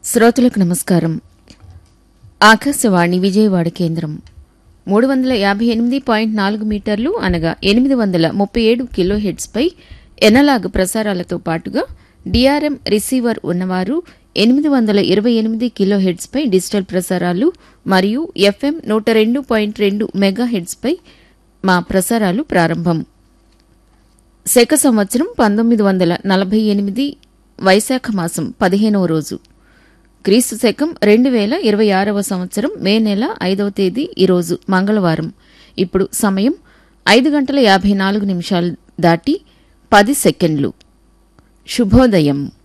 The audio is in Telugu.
శ్రోతలకు నమస్కారం ఆకాశవాణి విజయవాడ కేంద్రం మూడు వందల యాభై ఎనిమిది పాయింట్ నాలుగు మీటర్లు అనగా ఎనిమిది వందల ముప్పై ఏడు కిలో హెడ్స్పై ఎనలాగ్ ప్రసారాలతో పాటుగా డిఆర్ఎం రిసీవర్ ఉన్నవారు ఎనిమిది వందల ఇరవై ఎనిమిది కిలో హెడ్స్పై డిజిటల్ ప్రసారాలు మరియు ఎఫ్ఎం నూట రెండు పాయింట్ రెండు మెగా హెడ్స్పై మా ప్రసారాలు ప్రారంభం శక సంవత్సరం పంతొమ్మిది వందల నలభై ఎనిమిది వైశాఖ మాసం పదిహేనవ రోజు క్రీస్తు శకం రెండు వేల ఇరవై ఆరవ సంవత్సరం మే నెల ఐదవ తేదీ ఈరోజు మంగళవారం ఇప్పుడు సమయం ఐదు గంటల యాభై నాలుగు నిమిషాలు దాటి పది సెకండ్లు శుభోదయం